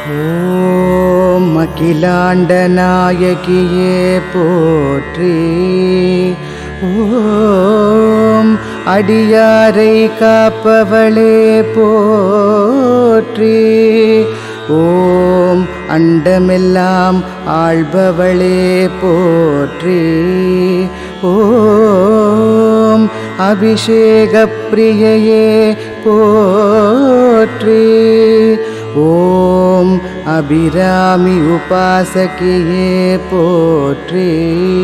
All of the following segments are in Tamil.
ஓம் அகிலாண்ட நாயகியே போற்றி ஓம் அடியாரை காப்பவளே போற்றி ஓம் அண்டமெல்லாம் ஆள்பவளே போற்றி ஓம் அபிஷேக பிரியையே போற்றி ஓம் அபிராமி உபாசகியே போற்றி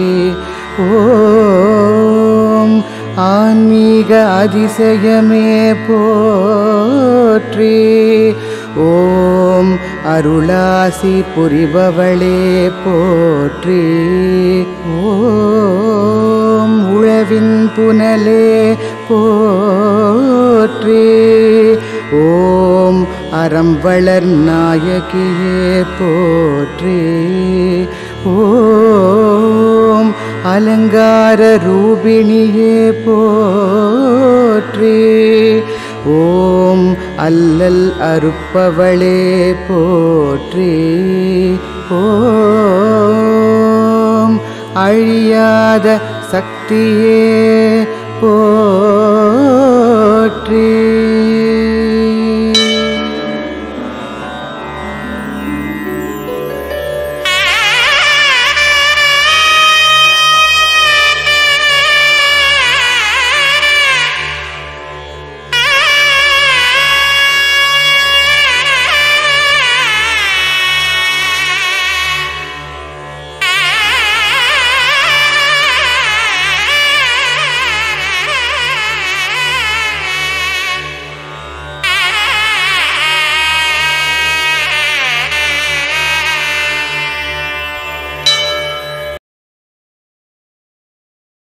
ஓம் ஆன்மீக அதிசயமே போற்றி ஓம் அருளாசி புரிபவளே போற்றி ஓம் உழவின் புனலே போற்றி ஓம் அறம் வளர் நாயகியே போற்றி ஓம் அலங்கார ரூபிணியே போற்றி ஓம் அல்லல் அறுப்பவளே போற்றி ஓம் அழியாத சக்தியே போற்றி